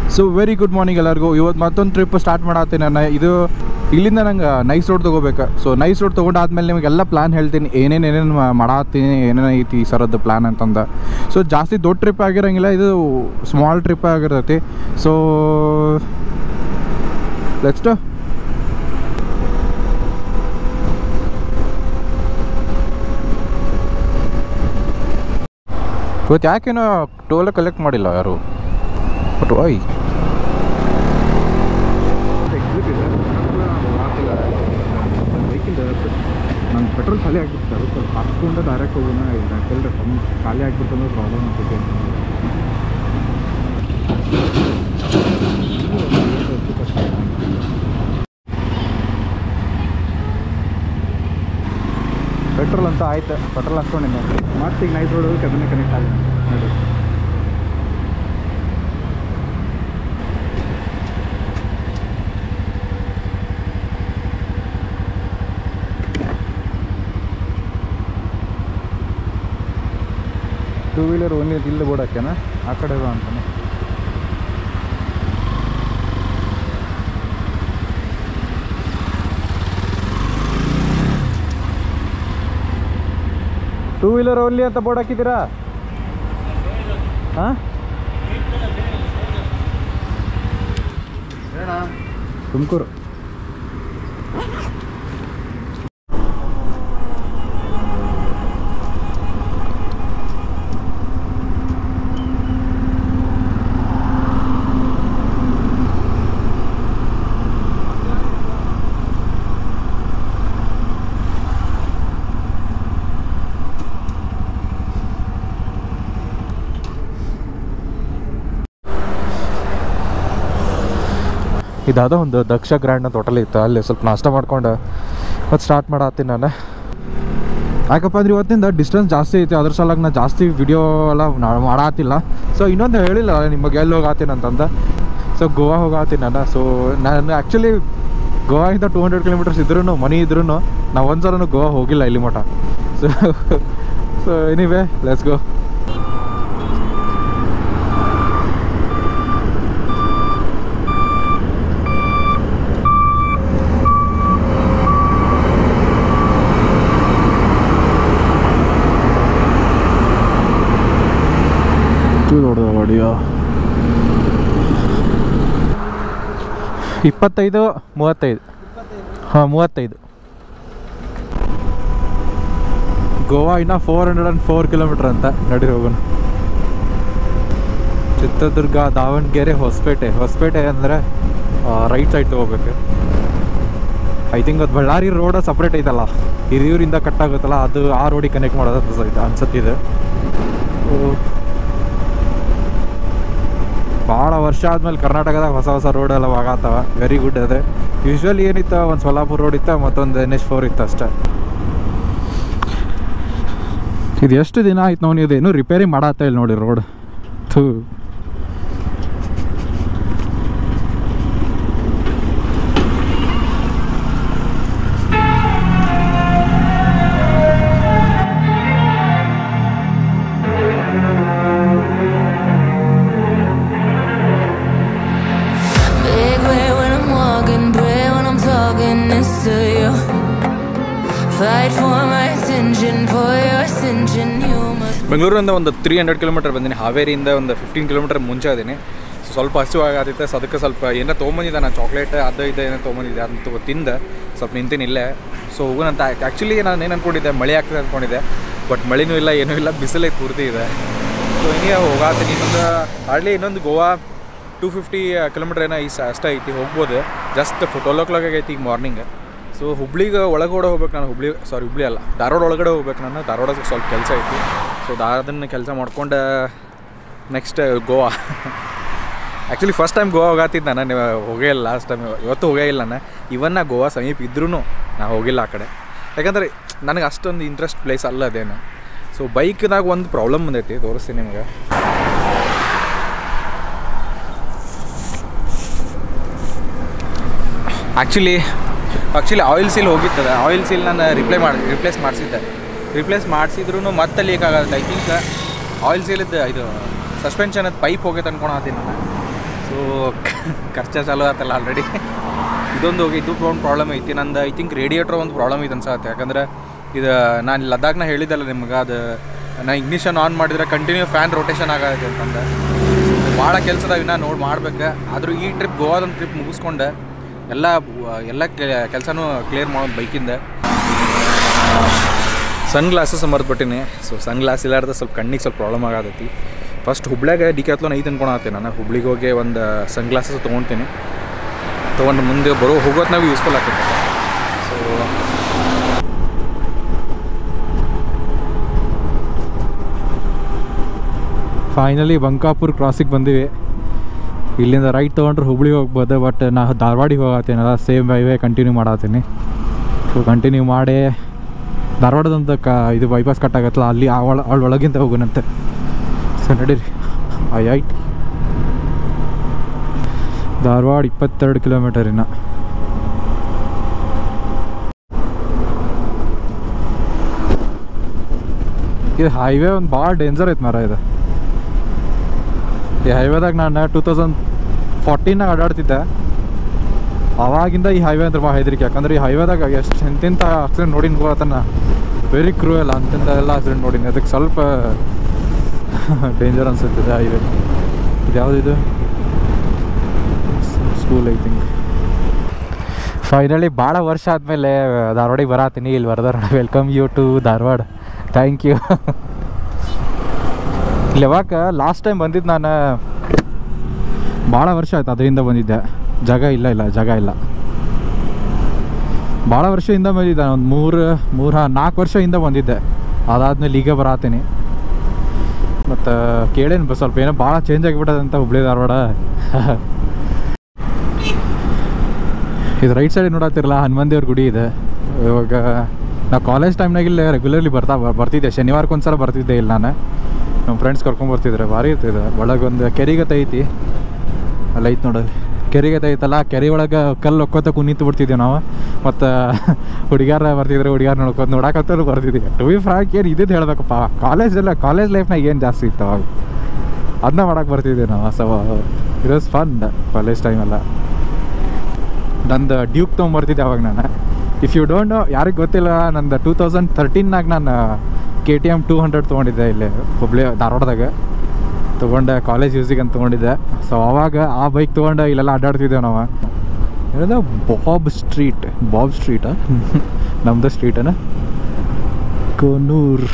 So very good morning ಎಲ್ಲರಿಗೂ ಇವತ್ತು ಮತ್ತೊಂದು ಟ್ರಿಪ್ ಸ್ಟಾರ್ಟ್ ಮಾಡತ್ತೀನಿ ನಾನು ಇದು ಇಲ್ಲಿಂದ ನಂಗೆ ನೈಸ್ ರೋಡ್ ತೊಗೋಬೇಕು ಸೊ ನೈಸ್ ರೋಡ್ ತೊಗೊಂಡಾದ್ಮೇಲೆ ನಿಮಗೆಲ್ಲ ಪ್ಲ್ಯಾನ್ ಹೇಳ್ತೀನಿ ಏನೇನು ಏನೇನು ಮಾಡತ್ತೀನಿ ಏನೇನು ಐತಿ ಈ ಸರದ್ದು ಪ್ಲ್ಯಾನ್ ಅಂತಂದ ಸೊ ಜಾಸ್ತಿ ದೊಡ್ಡ ಟ್ರಿಪ್ ಆಗಿರೋಂಗಿಲ್ಲ ಇದು ಸ್ಮಾಲ್ ಟ್ರಿಪ್ ಆಗಿರ್ತೈತಿ ಸೊ ನೆಕ್ಸ್ಟು ಇವತ್ತು ಯಾಕೇನೋ ಟೋಲ ಕಲೆಕ್ಟ್ ಮಾಡಿಲ್ಲ ಯಾರು ಬಟ್ ವೈ ನನ್ನ ಪೆಟ್ರೋಲ್ ಖಾಲಿ ಆಗಿಬಿಟ್ಟು ಅದು ಸ್ವಲ್ಪ ಹಾಕ್ಕೊಂಡು ಡೈರೆಕ್ಟ್ ಹೋಗೋಣ ಯಾಕೆಂದ್ರೆ ಖಾಲಿ ಆಗಿಬಿಟ್ಟು ಅಂದ್ರೆ ಪ್ರಾಬ್ಲಮ್ ಆಗ್ತೈತೆ ಪೆಟ್ರೋಲ್ ಅಂತ ಆಯ್ತು ಪೆಟ್ರೋಲ್ ಹಾಕ್ಕೊಂಡಿದ್ದೆ ಮತ್ತೆ ಈಗ ನೈಟ್ ರೋಡ್ ಹೋಗಿ ಅದನ್ನೇ ಕನೆಕ್ಟ್ ಆಗಿ ನೋಡಿ ಟೂ ವೀಲರ್ ಓನ್ಲಿ ಇಲ್ಲಿ ಬೋರ್ಡ್ ಹಾಕ್ಯಾನ ಆ ಕಡೆ ಬಾ ಅಂತಾನೆ ಟೂ ವೀಲರ್ ಓನ್ಲಿ ಅಂತ ಬೋರ್ಡ್ ಹಾಕಿದ್ದೀರಾ ಹಾಂ ತುಮಕೂರು ಇದಾದ ಒಂದು ದಕ್ಷ ಗ್ರ್ಯಾಂಡ್ ಅಂತ ಹೋಟೆಲ್ ಇತ್ತು ಅಲ್ಲಿ ಸ್ವಲ್ಪ ನಾಷ್ಟ ಮಾಡ್ಕೊಂಡು ಮತ್ತು ಸ್ಟಾರ್ಟ್ ಮಾಡತ್ತೀನಿ ನಾನು ಯಾಕಪ್ಪ ಅಂದ್ರೆ ಇವತ್ತಿಂದ ಡಿಸ್ಟೆನ್ಸ್ ಜಾಸ್ತಿ ಐತಿ ಅದ್ರ ಸಲುವಾಗಿ ನಾನು ಜಾಸ್ತಿ ವಿಡಿಯೋ ಎಲ್ಲ ನಾ- ಮಾಡಾತಿಲ್ಲ ಸೊ ಇನ್ನೊಂದು ಹೇಳಿಲ್ಲ ನಿಮಗೆ ಎಲ್ಲಿ ಹೋಗಾತೀನಿ ಅಂತಂದ ಸೊ ಗೋವಾ ಹೋಗಾತೀನಿ ನಾನು ಸೊ ನಾನು ಆ್ಯಕ್ಚುಲಿ ಗೋವಾಯಿಂದ ಟೂ ಹಂಡ್ರೆಡ್ ಕಿಲೋಮೀಟರ್ಸ್ ಇದ್ರೂ ಮನಿ ಇದ್ರೂ ನಾವು ಒಂದು ಸಲನೂ ಗೋವಾ ಹೋಗಿಲ್ಲ ಇಲ್ಲಿ ಮಠ so so anyway let's go ದೊಡ್ಡದ ಗಾಡಿಯೋ ಇಪ್ಪತ್ತೈದು ಮೂವತ್ತೈದು ಹಾಂ ಮೂವತ್ತೈದು ಗೋವಾ ಇನ್ನ four hundred and four kilometre ಅಂತ ನಡಿ ಹೋಗೋಣ ಚಿತ್ರದುರ್ಗ ದಾವಣಗೆರೆ ಹೊಸಪೇಟೆ ಹೊಸಪೇಟೆ ಅಂದರೆ ರೈಟ್ ಸೈಡ್ ತೊಗೋಬೇಕು ಐ ಥಿಂಕ್ ಅದು ಬಳ್ಳಾರಿ ರೋಡ್ ಸಪ್ರೇಟ್ ಐತಲ್ಲ ಹಿರಿಯೂರಿಂದ ಕಟ್ ಆಗುತ್ತಲ್ಲ ಅದು ಆ ರೋಡಿಗೆ ಕನೆಕ್ಟ್ ಮಾಡೋದು ಅನ್ಸತ್ತಿದೆ ಭಾಳ ವರ್ಷ ಆದ್ಮೇಲೆ ಕರ್ನಾಟಕದಾಗ ಹೊಸ ಹೊಸ ರೋಡ್ ಎಲ್ಲ ಆಗತ್ತವ ವೆರಿ ಗುಡ್ ಅದೇ ಯೂಶ್ವಲಿ ಏನಿತ್ತು ಒಂದು ಸೊಲ್ಲಾಪುರ ರೋಡ್ ಇತ್ತು ಮತ್ತೊಂದು ಎನ್ ಎಚ್ ಫೋರ್ ಇತ್ತು ಅಷ್ಟೇ ಇದು ಎಷ್ಟು ದಿನ ಆಯ್ತು ನಾವು ಇದೇನು ರಿಪೇರಿ ಮಾಡತ್ತ ಇಲ್ಲ ನೋಡಿ ರೋಡ್ ಥೂ Big way when I'm walking, pray when I'm talking this to you. Fight for my attention, for your ascension, you must. ಬೆಂಗಳೂರಿಂದ ಒಂದು ತ್ರೀ ಹಂಡ್ರೆಡ್ ಕಿಲೋಮೀಟರ್ ಬಂದೀನಿ ಹಾವೇರಿಯಿಂದ ಒಂದು ಫಿಫ್ಟೀನ್ ಕಿಲೋಮೀಟರ್ ಮುಂಚೆ ಅದೀನಿ ಸೊ ಸ್ವಲ್ಪ ಹಸಿವಾಗತ್ತೆ ಸೊ ಅದಕ್ಕೆ ಸ್ವಲ್ಪ ಏನೋ ತೊಗೊಂಬಂದಿದ್ದೆ ನಾನು ಚಾಕ್ಲೇಟ್ ಅದು ಇದು ಏನೋ ತೊಗೊಂಬಂದಿದ್ದೆ ಅದನ್ನ ತಗೋ ತಿಂದೆ ಸ್ವಲ್ಪ ನಿಂತೀನಿ ಇಲ್ಲೇ ಸೊ ಹೋಗೋಣಂತ ಆ್ಯಕ್ಚುಲಿ ನಾನು ಏನು ಅಂದ್ಕೊಂಡಿದ್ದೆ ಮಳೆ ಆಗ್ತದೆ ಅಂದ್ಕೊಂಡಿದ್ದೆ ಬಟ್ ಮಳೆನೂ ಇಲ್ಲ ಏನೂ ಇಲ್ಲ ಬಿಸಿಲೇ ಪೂರ್ತಿ ಇದೆ ಸೊ ಇನ್ನೇ ಹೋಗಾತೀನಿ ಇನ್ನೊಂದು ಹಾರ್ಡ್ಲಿ ಇನ್ನೊಂದು ಗೋವಾ ಟೂ ಫಿಫ್ಟಿ ಕಿಲೋಮೀಟ್ರ್ ಏನೋ ಈ ಅಷ್ಟೇ ಐತಿ ಹೋಗ್ಬೋದು ಜಸ್ಟ್ ಟ್ವೆಲ್ ಓ ಕ್ಲಾಕ್ ಆಗೈತಿ ಈಗ ಮಾರ್ನಿಂಗ್ ಸೊ ಹುಬ್ಳಿಗೆ ಒಳಗಡೆ ಹೋಗ್ಬೇಕು ನಾನು ಹುಬ್ಳಿ ಸಾರಿ ಹುಬ್ಳಿ ಅಲ್ಲ ಧಾರವಾಡ ಒಳಗಡೆ ಹೋಗ್ಬೇಕು ನಾನು ಧಾರವಾಡಕ್ಕೆ ಸ್ವಲ್ಪ ಕೆಲಸ ಐತಿ ಸೊ ಅದನ್ನು ಕೆಲಸ ಮಾಡ್ಕೊಂಡು next Goa actually first time Goa ಹೋಗತ್ತಿದ್ದು ನಾನು ನೀವು ಹೋಗೇ ಇಲ್ಲ ಲಾಸ್ಟ್ ಟೈಮ್ ಇವತ್ತು ಹೋಗೇ ಇಲ್ಲ ನಾನು ಇವನ್ ನಾ ಗೋವಾ ಸಮೀಪ ಇದ್ರೂ ನಾ ಹೋಗಿಲ್ಲ ಆ ಕಡೆ ಯಾಕಂದ್ರೆ ನನಗೆ ಅಷ್ಟೊಂದು ಇಂಟ್ರೆಸ್ಟ್ ಪ್ಲೇಸ್ ಅಲ್ಲ ಅದೇನು ಸೊ ಬೈಕ್ದಾಗ ಒಂದು ಪ್ರಾಬ್ಲಮ್ ಬಂದೈತಿ ತೋರಿಸ್ತೀನಿ ನಿಮಗೆ ಆ್ಯಕ್ಚುಲಿ ಆ್ಯಕ್ಚುಲಿ ಆಯಿಲ್ ಸೀಲ್ ಹೋಗಿರ್ತದೆ ಆಯಿಲ್ ಸೀಲ್ ನಾನು ರಿಪ್ಲೈ ಮಾಡಿ ರಿಪ್ಲೇಸ್ ಮಾಡಿಸಿದ್ದೆ ರಿಪ್ಲೇಸ್ ಮಾಡಿಸಿದ್ರು ಮತ್ತೆ ಲೀಕ್ ಆಗುತ್ತೆ ಐ ಥಿಂಕ್ ಆಯಿಲ್ ಸೀಲಿದ್ದು ಇದು ಸಸ್ಪೆನ್ಷನ್ ಪೈಪ್ ಹೋಗೈತೆ ಅನ್ಕೊಳತ್ತೀನಿ ನಾನು ಸೊ ಸೊ ಖರ್ಚ ಚಾಲು ಆತಲ್ಲ ಆಲ್ರೆಡಿ ಇದೊಂದು ಇದು ಒಂದು ಪ್ರಾಬ್ಲಮ್ ಐತಿ ನಂದು ಐ ಥಿಂಕ್ ರೇಡಿಯೇಟ್ರ್ ಒಂದು ಪ್ರಾಬ್ಲಮ್ ಐತೆ ಅನ್ಸತ್ತೆ ಯಾಕಂದ್ರೆ ಇದು ನಾನು ಲದ್ದಾಖ್ನ ಹೇಳಿದ್ದಲ್ಲ ನಿಮ್ಗೆ ಅದು ನಾ ಇಗ್ನಿಷನ್ ಆನ್ ಮಾಡಿದ್ರೆ ಕಂಟಿನ್ಯೂ ಫ್ಯಾನ್ ರೊಟೇಷನ್ ಆಗತ್ತೆ ಅಂತಂದು ಭಾಳ ಕೆಲಸದ ಇನ್ನ ನೋಡಿ ಮಾಡ್ಬೇಕು ಆದರೂ ಈ ಟ್ರಿಪ್ ಗೋವಾದೊಂದು ಟ್ರಿಪ್ ಮುಗಿಸ್ಕೊಂಡು ಎಲ್ಲ ಎಲ್ಲ ಕೆಲಸನೂ ಕ್ಲಿಯರ್ ಮಾಡೋದು ಬೈಕಿಂದ ಸನ್ ಗ್ಲಾಸಸ್ ಮರೆದ್ಬಿಟ್ಟಿನಿ ಸೊ ಸನ್ ಗ್ಲಾಸ್ ಇಲ್ಲಾರ್ದ ಸ್ವಲ್ಪ ಕಣ್ಣಿಗೆ ಸ್ವಲ್ಪ ಪ್ರಾಬ್ಲಮ್ ಆಗತೈತಿ ಫಸ್ಟ್ ಹುಬ್ಳ್ಯಾಗ ಡಿಕ್ಯಾತ್ಲೋನ್ ಐತೆ ಅನ್ಕೊಳತ್ತೆ ನಾನು ಹುಬ್ಳಿಗೆ ಹೋಗಿ ಒಂದು ಸನ್ ಗ್ಲಾಸಸ್ ತೊಗೊಳ್ತೀನಿ ತೊಗೊಂಡು ಮುಂದೆ ಬರೋ ಹೋಗೋತ್ನಾಗ ಯೂಸ್ಫುಲ್ ಆಗ್ತೈತೆ ಸೊ ಫೈನಲಿ ಬಂಕಾಪುರ್ ಕ್ರಾಸಿಗೆ ಬಂದೀವಿ ಇಲ್ಲಿಂದ ರೈಟ್ ತೊಗೊಂಡ್ರೆ ಹುಬ್ಳಿಗೆ ಹೋಗ್ಬೋದು ಬಟ್ ನಾ ಧಾರವಾಡಿಗೆ ಹೋಗತ್ತೀನಲ್ಲ ಸೇಮ್ ಹೈವೇ ಕಂಟಿನ್ಯೂ ಮಾಡತ್ತೀನಿ ಸೊ ಕಂಟಿನ್ಯೂ ಮಾಡಿ ಧಾರವಾಡದಂತ ಕ ಇದು ಬೈಪಾಸ್ ಕಟ್ ಆಗತ್ತಲ್ಲ ಅಲ್ಲಿ ಆ ಒಳ ಅವಳ ಒಳಗಿಂದ ಹೋಗೋಣಂತೆ ಸೊ ನಡೀರಿ ಐ ಐಟ್ ಧಾರವಾಡ ಇಪ್ಪತ್ತೆರಡು ಕಿಲೋಮೀಟರ್ ಇನ್ನು ಇದು ಹೈವೇ ಒಂದು ಭಾಳ ಡೇಂಜರ್ ಐತೆ ಮರ ಇದು ಈ ಹೈವೇದಾಗ ನಾನು ಟೂ ತೌಸಂಡ್ ಫೋರ್ಟೀನಾಗ ಅಡ್ಡಾಡ್ತಿದ್ದೆ ಅವಾಗಿಂದ ಈ ಹೈವೇ ಅಂದ್ರೆ ಭಾಳ ಹೆದರಿಕೆ ಯಾಕಂದ್ರೆ ಈ ಹೈವೇದಾಗ ಎಷ್ಟು ಎಂತೆಂಥ ಆಕ್ಸಿಡೆಂಟ್ ನೋಡಿನ ಹೋಗತ್ತನ ವೆರಿ ಕ್ರೂಯಲ್ ಅಂತಿಂದ ಎಲ್ಲ ಆಕ್ಸಿಡೆಂಟ್ ನೋಡಿನಿ ಅದಕ್ಕೆ ಸ್ವಲ್ಪ ಡೇಂಜರ್ ಅನ್ಸುತ್ತಿದೆ ಹೈವೇ ಇದು ಯಾವುದಿದು ಸ್ಕೂಲ್ ಐ ಥಿಂಕ್ ಫೈನಲಿ ಭಾಳ ವರ್ಷ ಆದಮೇಲೆ ಧಾರವಾಡಿಗೆ ಬರತ್ತೀನಿ ಇಲ್ಲಿ ಬರ್ದಾರ welcome you to Dharwad thank you ಇಲ್ಲಿ ಯಾವಾಗ ಲಾಸ್ಟ್ ಟೈಮ್ ಬಂದಿದ್ದು ನಾನು ಭಾಳ ವರ್ಷ ಆಯ್ತು ಅದರಿಂದ ಬಂದಿದ್ದೆ ಜಾಗ ಇಲ್ಲ ಇಲ್ಲ ಜಾಗ ಇಲ್ಲ ಭಾಳ ವರ್ಷದಿಂದ ಬಂದಿದ್ದೆ ಒಂದು ಮೂರು ಮೂರು ಹಾಂ ನಾಲ್ಕು ವರ್ಷದಿಂದ ಬಂದಿದ್ದೆ ಅದಾದ್ಮೇಲೆ ಈಗ ಬರತ್ತೀನಿ ಮತ್ತು ಕೇಳೇನು ಬ- ಸ್ವಲ್ಪ ಏನೋ ಭಾಳ ಚೇಂಜ್ ಆಗಿಬಿಟ್ಟದಂತ ಹುಬ್ಳಿ ಧಾರವಾಡ ಇದು ರೈಟ್ ಸೈಡ್ ನೋಡತ್ತಿರಲ್ಲ ಹನುಮಂತ ದೇವ್ರ ಗುಡಿ ಇದೆ ಇವಾಗ ನಾವು ಕಾಲೇಜ್ ಟೈಮ್ನಾಗ ಇಲ್ಲಿ ರೆಗ್ಯುಲರ್ಲಿ ಬರ್ತಾ ಬ- ಬರ್ತಿದ್ದೆ ಶನಿವಾರಕ್ಕೆ ಒಂದ್ಸಲ ಬರ್ತಿದ್ದೆ ಇಲ್ಲಿ ನಾನು ನಮ್ಮ ಫ್ರೆಂಡ್ಸ್ ಕರ್ಕೊಂಡ್ ಬರ್ತಿದ್ರೆ ಭಾರಿ ಇರ್ತಿದೆ ಒಳಗೊಂದು ಕೆರಿಗತೆ ಐತಿ ಅಲ್ಲಿ ಐತಿ ನೋಡಲ್ಲಿ ಕೆರಿಗತೆ ಐತಲ್ಲ ಆ ಕೆರೆ ಒಳಗೆ ಕಲ್ಲು ಒಕ್ಕೋತ ಕುಂತು ಬಿಡ್ತಿದ್ವಿ ನಾವು ಮತ್ತು ಹುಡುಗ್ಯಾರ ಬರ್ತಿದ್ರೆ ಹುಡುಗ್ಯಾರ ನೋಡ್ಕೊತ ನೋಡಕತ್ತಲು ಬರ್ತಿದ್ವಿ ಟು ಬಿ ಫ್ರಾಂಕ್ ಏನು ಇದ್ದಿದ್ದು ಹೇಳ್ಬೇಕಪ್ಪ ಕಾಲೇಜೆಲ್ಲ ಕಾಲೇಜ್ ಲೈಫ್ನಾಗ ಏನು ಜಾಸ್ತಿ ಇತ್ತು ಅವಾಗ ಅದನ್ನ ಮಾಡಕ್ಕೆ ಬರ್ತಿದ್ವಿ ನಾವು so it was fun college ಟೈಮೆಲ್ಲ ನಂದು ಡ್ಯೂಕ್ ತೊಗೊಂಬರ್ತಿದ್ದೆ ಅವಾಗ ನಾನು ಇಫ್ ಯು ಡೋಂಟ್ ನೋ ಯಾರಿಗೆ ಗೊತ್ತಿಲ್ಲ ನಂದು ಟೂ ತೌಸಂಡ್ ತರ್ಟೀನ್ನಾಗ ನಾನು K T M two hundred ತೊಗೊಂಡಿದ್ದೆ ಇಲ್ಲಿ ಹುಬ್ಳಿ ಧಾರವಾಡದಾಗ ತೊಗೊಂಡೆ ಕಾಲೇಜ್ ಯೂಸಿಗೆ ಅಂತ ತೊಗೊಂಡಿದ್ದೆ ಸೊ ಅವಾಗ ಆ ಬೈಕ್ ತೊಗೊಂಡು ಇಲ್ಲೆಲ್ಲ ಅಡ್ಡಾಡ್ತಿದ್ದೇವೆ ನಾವು ಹೇಳಿದ ಬಾಬ್ ಸ್ಟ್ರೀಟ್ ಬಾಬ್ ಸ್ಟ್ರೀಟಾ ನಮ್ಮದು ಸ್ಟ್ರೀಟನ ಕೊನೂರ್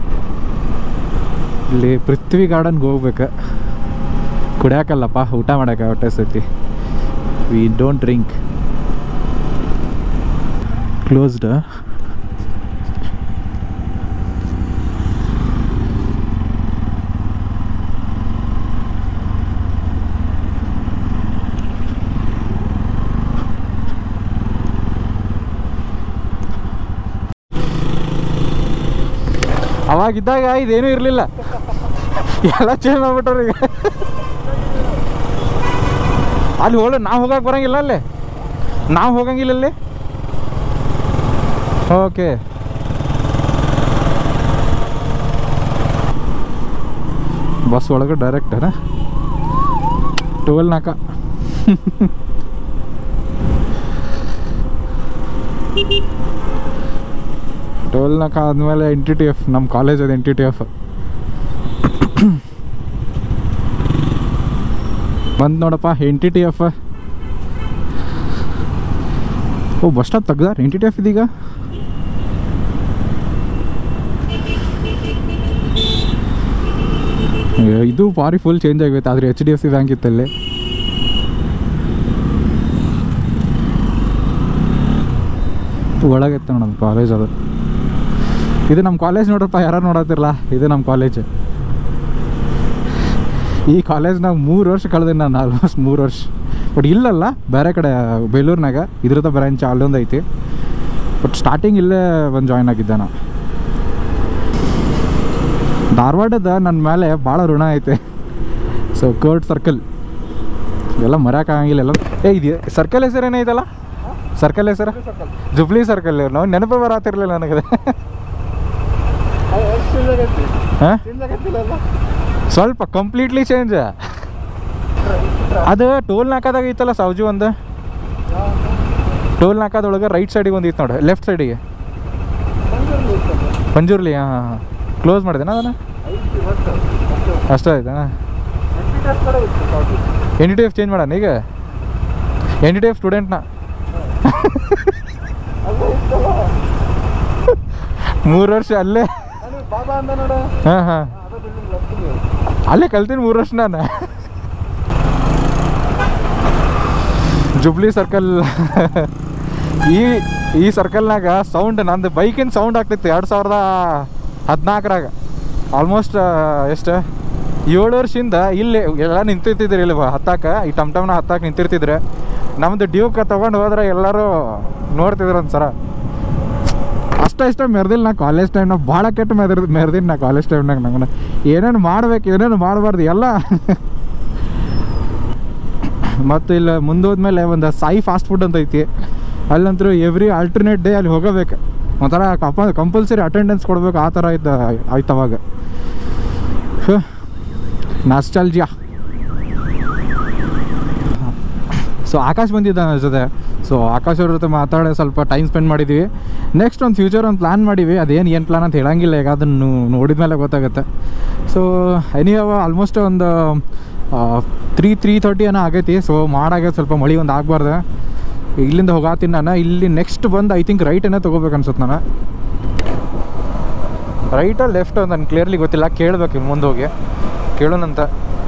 ಇಲ್ಲಿ ಪೃಥ್ವಿ ಗಾರ್ಡನ್ಗೆ ಹೋಗ್ಬೇಕು ಕುಡಿಯಾಕಲ್ಲಪ್ಪ ಊಟ ಮಾಡಕ್ಕೆ ಹೊಟ್ಟೆ ಸತಿ ವಿ ಡೋಂಟ್ ಡ್ರಿಂಕ್ ಕ್ಲೋಸ್ಡ್ ಅವಾಗಿದ್ದಾಗ ಇದೇನೂ ಇರಲಿಲ್ಲ ಎಲ್ಲ ಚೇಂಜ್ ಮಾಡ್ಬಿಟ್ರ ಈಗ ಅಲ್ಲಿ ಹೋಳ ನಾವು ಹೋಗಕ್ಕೆ ಬರಂಗಿಲ್ಲ ಅಲ್ಲಿ ನಾವು ಹೋಗಂಗಿಲ್ಲ ಅಲ್ಲಿ ಓಕೆ ಬಸ್ ಒಳಗೆ ಡೈರೆಕ್ಟ್ ಅನ ಟೋಲ್ ನಾಕ ಟೋಲ್ ನಾಕ ಆದಮೇಲೆ ಎನ್ ಟಿ ಟಿ ಎಫ್ ನಮ್ಮ ಕಾಲೇಜ್ ಅದು ಎನ್ ಟಿ ಟಿ ಎಫ್ ಬಂದು ನೋಡಪ್ಪ ಎನ್ ಟಿ ಟಿ ಎಫ್ ಓ ಬಸ್ ಸ್ಟಾಪ್ ತೆಗ್ದಾರ ಎನ್ ಟಿ ಟಿ ಎಫ್ ಇದೀಗ ಏ, ಇದು ಭಾರಿ ಫುಲ್ ಚೇಂಜ್ ಆಗೈತೆ ಆದರೆ H D F C bank ಇತ್ತಲ್ಲಿ ಒಳಗಿತ್ತು ನೋಡೋದು ಕಾಲೇಜ್ ಅದು ಇದು ನಮ್ಮ ಕಾಲೇಜ್ ನೋಡ್ರಪ್ಪ ಯಾರು ನೋಡತ್ತಿರಲ್ಲ ಇದು ನಮ್ಮ ಕಾಲೇಜ್ ಈ ಕಾಲೇಜ್ನಾಗ ಮೂರು ವರ್ಷ ಕಳೆದಿನಿ ನಾನು ಆಲ್ಮೋಸ್ಟ್ ಮೂರು ವರ್ಷ ಬಟ್ ಇಲ್ಲಲ್ಲ ಬೇರೆ ಕಡೆ ಬೇಲೂರಿನಾಗ ಇದ್ರದ ಬ್ರಾಂಚ್ ಅಲ್ಲೊಂದು ಐತಿ ಬಟ್ ಸ್ಟಾರ್ಟಿಂಗ್ ಇಲ್ಲೇ ಬಂದು ಜಾಯ್ನ್ ಆಗಿದ್ದೆ ನಾನು ಧಾರವಾಡದ ನನ್ನ ಮೇಲೆ ಭಾಳ ಋಣ ಐತೆ ಸೊ ಕೋರ್ಟ್ ಸರ್ಕಲ್ ಇವೆಲ್ಲ ಮರೆಯೋಕ್ಕಾಗಂಗಿಲ್ಲ ಎಲ್ಲ ಏ ಇದು ಸರ್ಕಲ್ ಹೆಸರು ಏನೈತಲ್ಲ ಸರ್ಕಲ್ ಹೆಸರು ಜುಬ್ಲಿ ಸರ್ಕಲ್ ನಾವು ನೆನಪೇ ಬರತ್ತಿರ್ಲಿಲ್ಲ ನನಗೆ ಹಾಂ ಸ್ವಲ್ಪ ಕಂಪ್ಲೀಟ್ಲಿ ಚೇಂಜ್ ಅದು ಟೋಲ್ ನಾಕಾದಾಗ ಐತಲ್ಲ ಸೌಜು ಒಂದು ಟೋಲ್ ನಾಕಾದೊಳಗೆ ರೈಟ್ ಸೈಡಿಗೆ ಒಂದು ಐತೆ ನೋಡಿ ಲೆಫ್ಟ್ ಸೈಡಿಗೆ ಪಂಜುರ್ಲಿ ಹಾಂ ಹಾಂ ಹಾಂ ಕ್ಲೋಸ್ ಮಾಡಿದೆನಾ ಅದನ್ನು ಅಷ್ಟೇ ಆಯ್ತಾ N D T F change ಮಾಡೋಣ ಈಗ ಎನ್ ಡಿ ಟಿ ಎಫ್ ಸ್ಟೂಡೆಂಟ್ನ ಮೂರು ವರ್ಷ ಅಲ್ಲೇ ಬಾಬಾ ಅಂದ ನೋಡ ಹಾಂ ಹಾಂ ಅಲ್ಲೇ ಕಲ್ತೀನಿ ಮೂರು ವರ್ಷ ನಾನು ಜುಬ್ಲಿ ಸರ್ಕಲ್ ಈ ಈ ಸರ್ಕಲ್ನಾಗ ಸೌಂಡ್ ನಂದು ಬೈಕಿನ ಸೌಂಡ್ ಆಗ್ತಿತ್ತು ಎರಡು ಸಾವಿರದ ಹದಿನಾಲ್ಕರಾಗ ಆಲ್ಮೋಸ್ಟ್ ಎಷ್ಟು ಏಳು ವರ್ಷದಿಂದ ಇಲ್ಲಿ ಎಲ್ಲ ನಿಂತಿರ್ತಿದ್ರಿ ಇಲ್ಲಿ ಹತ್ತಾಕ ಈ ಟಮ್ ಟಮ್ನ ಹತ್ತಾಕ ನಿಂತಿರ್ತಿದ್ರೆ ನಮ್ಮದು ಡ್ಯೂಕ್ ತೊಗೊಂಡು ಹೋದ್ರೆ ಎಲ್ಲರೂ ನೋಡ್ತಿದ್ರು ಒಂದ್ಸರ ಅಷ್ಟ ಇಷ್ಟ ಮೆರೆದಿಲ್ಲ ನಾ ಕಾಲೇಜ್ ಟೈಮ್ನಾಗ ಭಾಳ ಕೆಟ್ಟ ಮೆರೆದ್ ಮೆರೆದಿನಿ ನಾ ಕಾಲೇಜ್ ಟೈಮ್ನಾಗ ನಂಗೆ ಏನೇನು ಮಾಡ್ಬೇಕು ಏನೇನು ಮಾಡಬಾರ್ದು ಎಲ್ಲ ಮತ್ತು ಇಲ್ಲಿ ಮುಂದೆ ಹೋದ್ಮೇಲೆ ಒಂದು ಸಾಯಿ ಫಾಸ್ಟ್ ಫುಡ್ ಅಂತ ಐತಿ ಅಲ್ಲಂತರೂ ಎವ್ರಿ ಆಲ್ಟರ್ನೇಟ್ ಡೇ ಅಲ್ಲಿ ಹೋಗಬೇಕು ಒಂಥರ ಕಂಪ ಕಂಪಲ್ಸರಿ ಅಟೆಂಡೆನ್ಸ್ ಕೊಡ್ಬೇಕು ಆ ಥರ ಆಯ್ತು ಆಯ್ತು ಅವಾಗ ನಾಸ್ಟಾಲ್ಜಿಯಾ ಸೊ ಆಕಾಶ್ ಬಂದಿದ್ದ ನನ್ನ ಜೊತೆ ಸೊ ಆಕಾಶ್ ಅವ್ರ ಜೊತೆ ಮಾತಾಡಿ ಸ್ವಲ್ಪ ಟೈಮ್ ಸ್ಪೆಂಡ್ ಮಾಡಿದ್ವಿ ನೆಕ್ಸ್ಟ್ ಒಂದು ಫ್ಯೂಚರ್ ಒಂದು ಪ್ಲ್ಯಾನ್ ಮಾಡಿವಿ ಅದೇನು ಏನು ಪ್ಲ್ಯಾನ್ ಅಂತ ಹೇಳಂಗಿಲ್ಲ ಈಗ ಅದನ್ನು ನೋಡಿದ ಮೇಲೆ ಗೊತ್ತಾಗುತ್ತೆ ಸೊ ಎನಿ ಆಲ್ಮೋಸ್ಟ್ ಒಂದು ತ್ರೀ ತ್ರೀ ತರ್ಟಿ ಏನೋ ಆಗೈತಿ ಸೊ ಮಾಡಾಗ ಸ್ವಲ್ಪ ಮಳೆ ಒಂದು ಆಗಬಾರ್ದು ಇಲ್ಲಿಂದ ಹೋಗಾತೀನಿ ನಾನು ಇಲ್ಲಿ ನೆಕ್ಸ್ಟ್ ಬಂದು ಐ ಥಿಂಕ್ ರೈಟ್ ಏನೋ ತೊಗೋಬೇಕು ಅನ್ಸುತ್ತೆ ನಾನು ರೈಟಾ ಲೆಫ್ಟ್ ನನ್ನ ಕ್ಲಿಯರ್ಲಿ ಗೊತ್ತಿಲ್ಲ ಕೇಳಬೇಕು ಮುಂದೆ ಹೋಗಿ ಕೇಳೋಣಂತ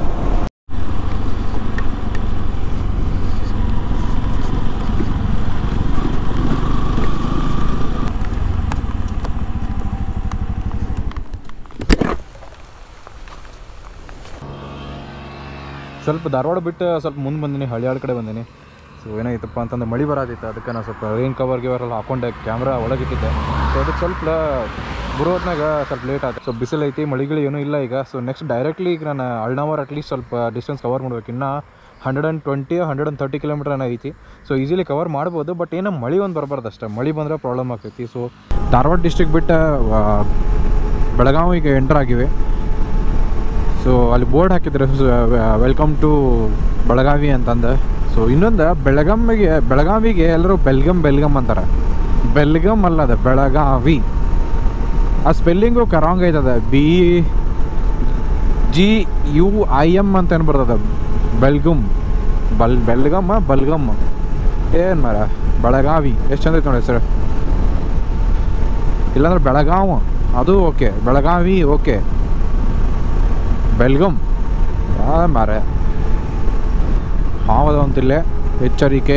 ಸ್ವಲ್ಪ ಧಾರವಾಡ ಬಿಟ್ಟು ಸ್ವಲ್ಪ ಮುಂದೆ ಬಂದಿನಿ ಹಳ್ಳಿಯಾಳ ಕಡೆ ಬಂದಿನಿ ಸೊ ಏನಾಯ್ತಪ್ಪ ಅಂತಂದ್ರೆ ಮಳೆ ಬರತ್ತಿತ್ತು ಅದಕ್ಕೆ ನಾನು ಸ್ವಲ್ಪ ರೈನ್ ಕವರ್ ಗಿವರ್ ಎಲ್ಲ ಹಾಕೊಂಡೆ ಕ್ಯಾಮ್ರಾ ಒಳಗಿಟ್ಟಿದ್ದೆ ಸೊ ಅದಕ್ಕೆ ಸ್ವಲ್ಪ ಬರೋದ್ನಾಗ ಸ್ವಲ್ಪ ಲೇಟ್ ಆಯ್ತು ಸೊ ಬಿಸಿಲು ಐತಿ ಮಳೆಗಳು ಏನೂ ಇಲ್ಲ ಈಗ ಸೊ ನೆಕ್ಸ್ಟ್ ಡೈರೆಕ್ಟ್ಲಿ ಈಗ ನಾನು ಅಳ್ನಾವರ್ ಅಟ್ಲೀಸ್ಟ್ ಸ್ವಲ್ಪ ಡಿಸ್ಟೆನ್ಸ್ ಕವರ್ ಮಾಡ್ಬೇಕು ಇನ್ನು hundred and twenty hundred and thirty kilometre ಏನೋ ಐತಿ ಸೊ ಈಸಿಲಿ ಕವರ್ ಮಾಡ್ಬೋದು ಬಟ್ ಏನೋ ಮಳೆ ಒಂದು ಬರಬಾರ್ದು ಅಷ್ಟೇ ಮಳೆ ಬಂದರೆ ಪ್ರಾಬ್ಲಮ್ ಆಗ್ತೈತಿ ಸೊ ಧಾರವಾಡ ಡಿಸ್ಟ್ರಿಕ್ಟ್ ಬಿಟ್ಟು ಆ, ಬೆಳಗಾವಿಗೆ ಎಂಟರ್ ಆಗಿವೆ ಸೊ ಅಲ್ಲಿ ಬೋರ್ಡ್ ಹಾಕಿದ್ರೆ ವೆಲ್ಕಮ್ ಟು ಬೆಳಗಾವಿ ಅಂತಂದು ಸೊ ಇನ್ನೊಂದು ಬೆಳಗಾವಿಗೆ ಬೆಳಗಾವಿಗೆ ಎಲ್ಲರೂ ಬೆಲ್ಗಮ್ ಬೆಲ್ಗಮ್ ಅಂತಾರೆ ಬೆಲ್ಗಮ್ ಅಲ್ಲ ಅದು ಬೆಳಗಾವಿ ಆ ಸ್ಪೆಲ್ಲಿಂಗು ಕರಾಂಗ್ ಐತದ B G U I M ಅಂತ ಏನು ಬರ್ತದೆ ಬೆಲ್ಗುಮ್ ಬಲ್ ಬೆಲ್ಗಮ್ಮ ಬಲ್ಗಮ್ ಏನು ಮರ ಬೆಳಗಾವಿ ಎಷ್ಟು ಚಂದ ಐತೆ ನೋಡಿ ಹೆಸರು ಇಲ್ಲಾಂದ್ರೆ ಬೆಳಗಾವ ಅದು ಓಕೆ ಬೆಳಗಾವಿ ಓಕೆ ಬೆಲ್ಗಮ್ ಆ ಮಾರೆ ಹಾವದ ಅಂತಿಲ್ಲೇ ಎಚ್ಚರಿಕೆ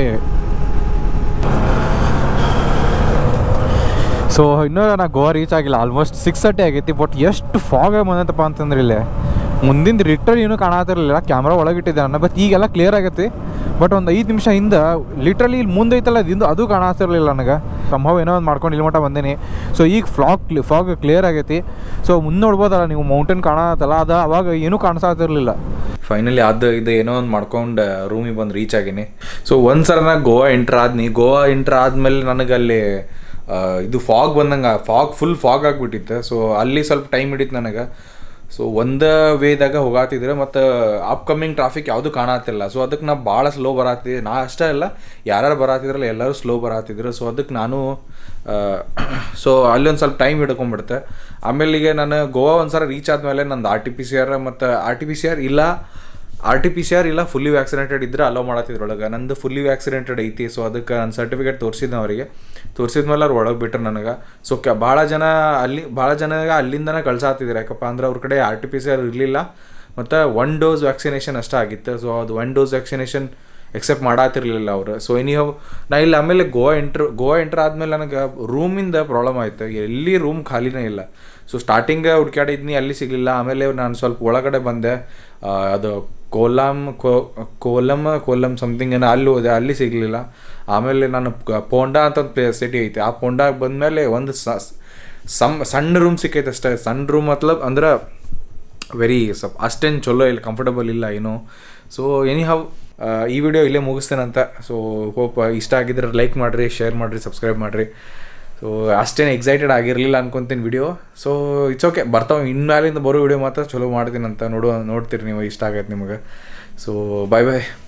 ಸೊ ಇನ್ನೂ ನಾ ಗೋವಾ ರೀಚ್ ಆಗಿಲ್ಲ ಆಲ್ಮೋಸ್ಟ್ ಸಿಕ್ಸ್ ತರ್ಟಿ ಆಗೈತಿ ಬಟ್ ಎಷ್ಟು ಫಾಗ್ ಬಂದೈತಪ್ಪ ಅಂತಂದ್ರೆ ಇಲ್ಲಿ ಮುಂದಿನ ರಿಟರ್ನ್ ಏನೂ ಕಾಣತಿರಲಿಲ್ಲ ಕ್ಯಾಮ್ರಾ ಒಳಗಿಟ್ಟಿದ್ದೆ ನಾನು ಬಟ್ ಈಗೆಲ್ಲ ಕ್ಲಿಯರ್ ಆಗೈತಿ ಬಟ್ ಒಂದು ಐದು ನಿಮಿಷ ಹಿಂದೆ ಲಿಟ್ರಲಿ ಇಲ್ಲಿ ಮುಂದೆ ಐತಲ್ಲ ಅದಿಂದು ಅದು ಕಾಣತಿರ್ಲಿಲ್ಲ ನನಗೆ ಸಂಭವ ಏನೋ ಒಂದು ಮಾಡ್ಕೊಂಡು ಇಲ್ಲಿ ಮಟ್ಟ ಬಂದೀನಿ ಸೊ ಈಗ ಫ್ಲಾಗ್ ಫಾಗ್ ಕ್ಲಿಯರ್ ಆಗೈತಿ ಸೊ ಮುಂದೆ ನೋಡ್ಬೋದಲ್ಲ ನೀವು ಮೌಂಟೇನ್ ಕಾಣತ್ತಲ್ಲ ಅದು ಅವಾಗ ಏನೂ ಕಾಣಿಸ್ತಿರ್ಲಿಲ್ಲ ಫೈನಲಿ ಅದು ಇದು ಏನೋ ಒಂದು ಮಾಡ್ಕೊಂಡು ರೂಮಿಗೆ ಬಂದು ರೀಚ್ ಆಗೀನಿ ಸೊ ಒಂದು ಸಲ ನಾ ಗೋವಾ ಎಂಟ್ರ್ ಆದ್ನಿ ಗೋವಾ ಎಂಟ್ರ್ ಆದಮೇಲೆ ನನಗೆ ಅಲ್ಲಿ ಆ, ಇದು ಫಾಗ್ ಬಂದಂಗೆ ಫಾಗ್ ಫುಲ್ ಫಾಗ್ ಆಗಿಬಿಟ್ಟಿತ್ತು ಸೊ ಅಲ್ಲಿ ಸ್ವಲ್ಪ ಟೈಮ್ ಹಿಡಿತು ನನಗೆ ಸೊ ಒಂದೇ ವೇದಾಗ ಹೋಗಾತಿದ್ರೆ ಮತ್ತು ಅಪ್ಕಮಿಂಗ್ ಟ್ರಾಫಿಕ್ ಯಾವುದು ಕಾಣತ್ತಿಲ್ಲ ಸೊ ಅದಕ್ಕೆ ನಾ ಭಾಳ ಸ್ಲೋ ಬರತ್ತಿದ್ದೆ ನಾ ಅಷ್ಟೇ ಅಲ್ಲ ಯಾರ್ಯಾರು ಬರತ್ತಿದ್ರಲ್ಲ ಎಲ್ಲರೂ ಸ್ಲೋ ಬರತ್ತಿದ್ರು ಸೊ ಅದಕ್ಕೆ ನಾನು ಸೊ ಅಲ್ಲಿ ಒಂದು ಸ್ವಲ್ಪ ಟೈಮ್ ಹಿಡ್ಕೊಂಡ್ಬಿಡುತ್ತೆ ಆಮೇಲೆ ಈಗ ನಾನು ಗೋವಾ ಒಂದು ಸಲ ರೀಚ್ ಆದಮೇಲೆ ನಂದು R T P C R ಮತ್ತು R T P C R ಇಲ್ಲ R T P C R ಇಲ್ಲ ಫುಲ್ಲಿ ವ್ಯಾಕ್ಸಿನೇಟೆಡ್ ಇದ್ರೆ ಅಲೋ ಮಾಡತ್ತಿದ್ರೊಳಗೆ ನಂದು ಫುಲ್ಲಿ ವ್ಯಾಕ್ಸಿನೇಟೆಡ್ ಐತಿ ಸೊ ಅದಕ್ಕೆ ನನ್ನ ಸರ್ಟಿಫಿಕೇಟ್ ತೋರಿಸಿದ್ದೆ ಅವರಿಗೆ ತೋರಿಸಿದ ಮೇಲೆ ಅವ್ರು ಒಳಗೆ ಬಿಟ್ರು ನನಗೆ ಸೊ ಕ ಭಾಳ ಜನ ಅಲ್ಲಿ ಭಾಳ ಜನ ಅಲ್ಲಿಂದನೇ ಕಳ್ಸಾತಿದ್ರು ಯಾಕಪ್ಪ ಅಂದ್ರೆ ಅವ್ರ ಕಡೆ R T P C R ಇರಲಿಲ್ಲ ಮತ್ತು ಒನ್ ಡೋಸ್ ವ್ಯಾಕ್ಸಿನೇಷನ್ ಅಷ್ಟೇ ಆಗಿತ್ತು ಸೊ ಅದು ಒನ್ ಡೋಸ್ ವ್ಯಾಕ್ಸಿನೇಷನ್ ಎಕ್ಸೆಪ್ಟ್ ಮಾಡಾತಿರ್ಲಿಲ್ಲ ಅವರು ಸೊ ಎನಿಹವ್ ನಾ ಇಲ್ಲಿ ಆಮೇಲೆ ಗೋವಾ ಎಂಟ್ರ್ ಗೋವಾ ಎಂಟ್ರ್ ಆದಮೇಲೆ ನನಗೆ ರೂಮಿಂದ ಪ್ರಾಬ್ಲಮ್ ಆಯಿತು ಎಲ್ಲಿ ರೂಮ್ ಖಾಲಿನೇ ಇಲ್ಲ ಸೊ ಸ್ಟಾರ್ಟಿಂಗ್ ಹುಡ್ಕ್ಯಾಡಿದ್ನಿ ಅಲ್ಲಿ ಸಿಗಲಿಲ್ಲ ಆಮೇಲೆ ನಾನು ಸ್ವಲ್ಪ ಒಳಗಡೆ ಬಂದೆ ಆ, ಅದು ಕೋಲಾಮ್ ಕೋ ಕೋಲಮ್ ಕೋಲಮ್ ಸಮಥಿಂಗ್ ಏನೋ ಅಲ್ಲಿ ಹೋದೆ ಅಲ್ಲಿ ಸಿಗಲಿಲ್ಲ ಆಮೇಲೆ ನಾನು ಕ- ಪೋಂಡಾ ಅಂತ ಒಂದು ಪ್ಲೇ ಸಿಟಿ ಐತೆ ಆ ಪೋಂಡಾಗೆ ಬಂದಮೇಲೆ ಒಂದು ಸ- ಸಮ್ ಸಣ್ಣ ರೂಮ್ ಸಿಕ್ಕೈತೆ ಅಷ್ಟೇ ಸಣ್ಣ ರೂಮ್ ಮತ್ಲಬ್ ಅಂದ್ರೆ ವೆರಿ ಸ್ವಲ್ಪ ಅಷ್ಟೇನು ಚಲೋ ಇಲ್ಲ ಕಂಫರ್ಟಬಲ್ ಇಲ್ಲ ಏನು ಸೊ ಎನಿ ಹೌ ಈ ವಿಡಿಯೋ ಇಲ್ಲೇ ಮುಗಿಸ್ತೇನಂತ ಸೊ ಹೋಪ್ ಇಷ್ಟ ಆಗಿದ್ರೆ ಲೈಕ್ ಮಾಡಿರಿ ಶೇರ್ ಮಾಡಿರಿ ಸಬ್ಸ್ಕ್ರೈಬ್ ಮಾಡಿರಿ ಸೊ ಅಷ್ಟೇನು ಎಕ್ಸೈಟೆಡ್ ಆಗಿರಲಿಲ್ಲ ಅನ್ಕೊಂತೀನಿ ವಿಡಿಯೋ ಸೊ ಇಟ್ಸ್ ಓಕೆ ಬರ್ತಾವೆ ಇನ್ಮ್ಯಾಲಿಂದ ಬರೋ ವಿಡಿಯೋ ಮಾತ್ರ ಚಲೋ ಮಾಡ್ತೀನಿ ಅಂತ ನೋಡುವ ನೋಡ್ತೀರಿ ನೀವು ಇಷ್ಟ ಆಗೈತೆ ನಿಮಗೆ ಸೊ ಬಾಯ್ ಬಾಯ್